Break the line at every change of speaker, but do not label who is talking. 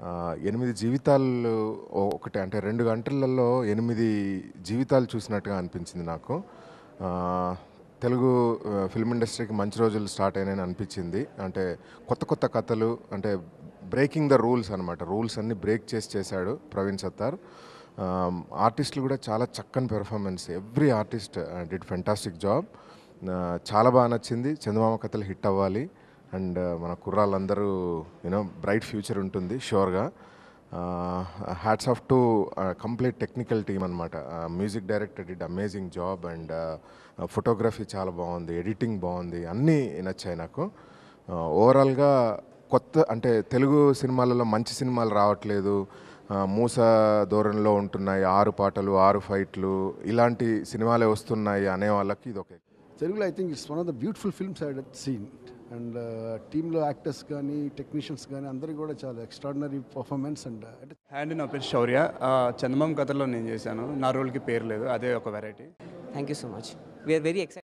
ఆ, ఎనిమిది జీవితాలు ఓ- ఒకటి అంటే రెండు గంటలలో ఎనిమిది జీవితాలు చూసినట్టుగా అనిపించింది నాకు ఆ, తెలుగు ఆ, ఫిల్మ్ ఇండస్ట్రీకి మంచి రోజులు స్టార్ట్ అయినాయని అనిపించింది అంటే కొత్త కొత్త కథలు అంటే బ్రేకింగ్ ద రూల్స్ అనమాట రూల్స్ అన్ని బ్రేక్ చేసి చేశాడు ప్రవీణ్ సత్తార్ ఆర్టిస్టులు కూడా చాలా చక్కని performance every artist did fantastic job చాలా బాగా నచ్చింది చందమామ కథలు హిట్ అవ్వాలి అండ్ మన కుర్రాళ్ళందరూ యూనో బ్రైట్ ఫ్యూచర్ ఉంటుంది షూర్గా hats off to complete technical team అనమాట music director did amazing job and photography చాలా బాగుంది ఎడిటింగ్ బాగుంది అన్నీ నచ్చాయి నాకు ఓవరాల్గా కొత్త అంటే తెలుగు సినిమాలలో మంచి సినిమాలు రావట్లేదు ఆ, మూస ధోరణిలో ఉంటున్నాయి ఆరు పాటలు ఆరు ఫైట్లు ఇలాంటి సినిమాలే వస్తున్నాయి అనే వాళ్ళకి ఇది ఒక
తెలుగులో I think it's one of the beautiful films I seen and టీంలో యాక్టర్స్ కానీ టెక్నీషియన్స్ కానీ అందరికీ కూడా చాలా ఎక్స్ట్రాడినరీ పర్ఫార్మెన్స్ అండ్ అంటే
హ్యాండ్ నా పేరు శౌర్య ఆ, చందమామ కథలో నేను చేశాను నా రోల్కి పేరు లేదు అదే ఒక variety
Thank you so much. We are very excited.